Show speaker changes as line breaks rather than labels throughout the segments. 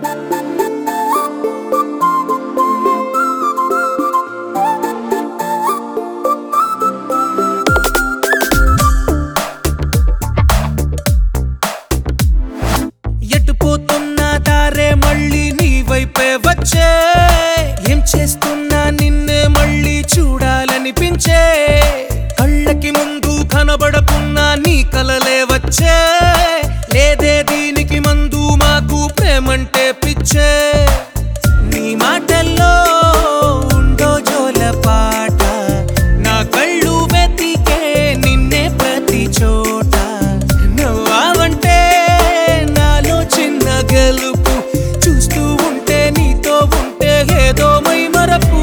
ఎటు పోతున్నా దారే మళ్ళీ నీ వైపే వచ్చే ఏం చేస్తున్నా నిన్నే మళ్ళీ చూడాలనిపించే కళ్ళకి ముందు కనబడకున్నా నీ కలలే వచ్చే లేదే దీనికి మందు మాకు ప్రేమంటే పిచ్చే నీ మాటల్లో ఉండో జోల పాట నా కళ్ళు వెతికే నిన్నే ప్రతి చోట నవ్వావంటే నాలో చిన్న గెలుపు చూస్తూ ఉంటే నీతో ఉంటే ఏదో మై మరపు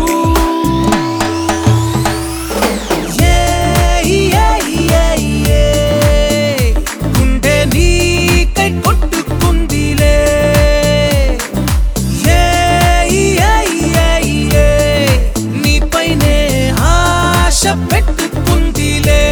ఏ, ఏ, ఏ, ఏ, గుండె నీకై కొట్టుకుందిలే ఏ, ఏ, ఏ, ఏ, నీపైనే ఆశ పెట్టుకుందిలే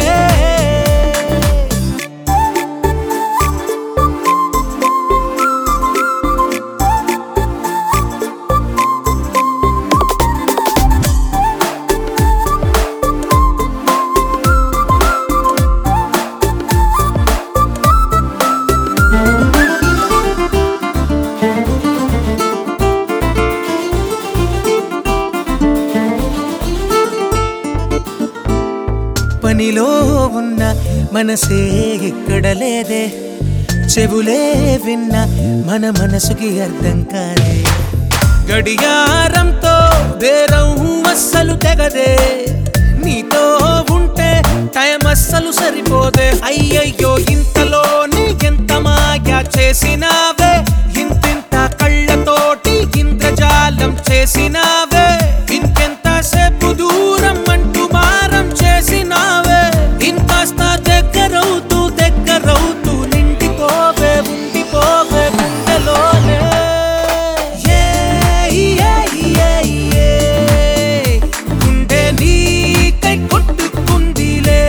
పనిలో ఉన్న మనసే ఇక్కడ లేదే చెవులే విన్న మన మనసుకి అర్థం కాదే గడియారంతో బేరం అస్సలు తెగదే నీతో ఉంటే టైం అస్సలు సరిపోదే అయ్యయ్యో ఇంతలోనే ఎంత మాయా చేసినావే ఇంతింత కళ్ళతోటి ఇంద్రజాలం చేసినావే ఇంకెంత సేపు దూరం అంటూ మారం చేసినావే ఇంకాస్త దగ్గరవుతూ దగ్గరవుతూ నిండిపోవే ఉండిపోవే గుండెలోనే ఏ, ఏ, ఏ, ఏ, గుండె నీకై కొట్టుకుందిలే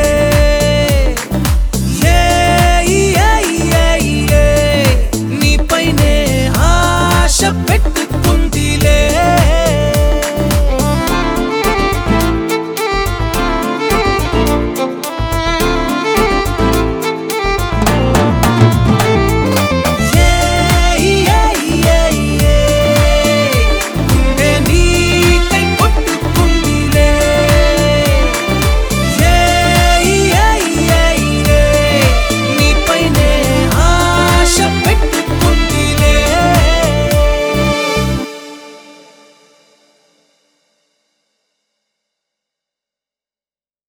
ఏ, ఏ, ఏ, ఏ, నీపైనే ఆశ పెట్టు